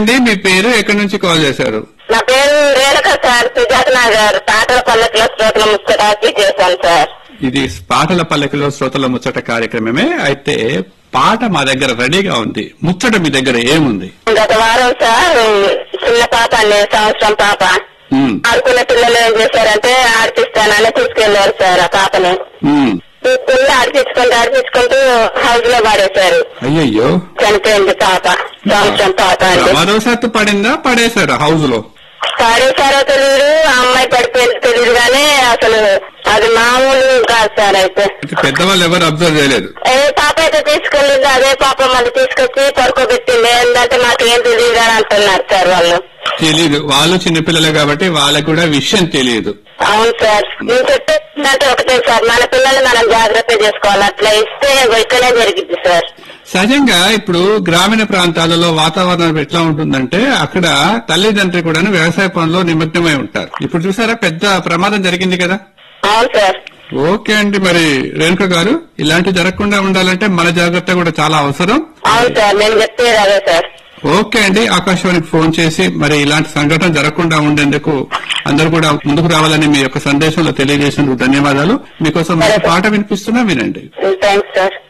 అండి మీ పేరు ఎక్కడి నుంచి కాల్ చేశారు నా పేరు రేణుక సార్ సుజాత నగర్ తాతల పల్లెట్లో శ్రోతల ముచ్చటాకి చేశాను సార్ ఇది పాటల పల్లెకలో శ్రోతల ముచ్చట కార్యక్రమమే అయితే పాట మా దగ్గర రెడీగా ఉంది ముచ్చట మీ దగ్గర ఏముంది గత వారం సార్ చిన్న పాప అండి సంవత్సరం పాప ఉమ్, ఆడుకునే పిల్లలు ఏం చేశారంటే ఆడిపిస్తానని తీసుకెళ్లారు సార్ ఆ పాపని ఉమ్. తీసుకెళ్లి ఆడిపించుకుంటూ ఆడిపించుకుంటూ హౌస్ లో పడేశారు అయ్యయ్యో చనిపోయింది పాప సంవత్సరం పాప అండి ప్రమాదవశాత్తు పడిందా పడేశారా హౌస్ లో పడేశారో తెలియదు ఆ అమ్మాయి పడిపోయింది తెలియదు కానీ అసలు అది మామూలు కాదు సార్ అయితే అయితే పెద్దవాళ్ళు ఎవరు అబ్జర్వ్ చేయలేదు ఏ పాప అయితే తీసుకెళ్ళింది అదే పాప మళ్ళీ తీసుకొచ్చి పడుకోబెట్టింది ఏంటంటే మాకేం తెలియదు అని అంటున్నారు సార్ వాళ్ళు తెలియదు వాళ్ళు చిన్నపిల్లలే కాబట్టి వాళ్ళకు కూడా విషయం తెలియదు అవును సార్ నేను చెప్పేసిందంటే ఒకటే సార్ మన పిల్లల్ని మనం జాగ్రత్త చేసుకోవాలి అట్లా ఇస్తే ఇక్కడే జరిగింది సార్ సహజంగా ఇప్పుడు గ్రామీణ ప్రాంతాలలో వాతావరణం ఎట్లా ఉంటుందంటే అక్కడ తల్లిదండ్రి కూడా వ్యవసాయ పనుల్లో నిమగ్నమై ఉంటారు ఇప్పుడు చూసారా పెద్ద ప్రమాదం జరిగింది కదా అవును సార్ ఓకే అండి మరి రేణుక గారు ఇలాంటి జరగకుండా ఉండాలంటే మన జాగ్రత్త కూడా చాలా అవసరం అవును సార్ నేను చెప్పేది అదే సార్ ఓకే అండి ఆకాశవాణికి ఫోన్ చేసి మరి ఇలాంటి సంఘటన జరగకుండా ఉండేందుకు అందరూ కూడా ముందుకు రావాలని మీ యొక్క సందేశంలో తెలియజేసినందుకు ధన్యవాదాలు మీకోసం మంచి పాట వినిపిస్తున్నా వినండి థ్యాంక్స్ సార్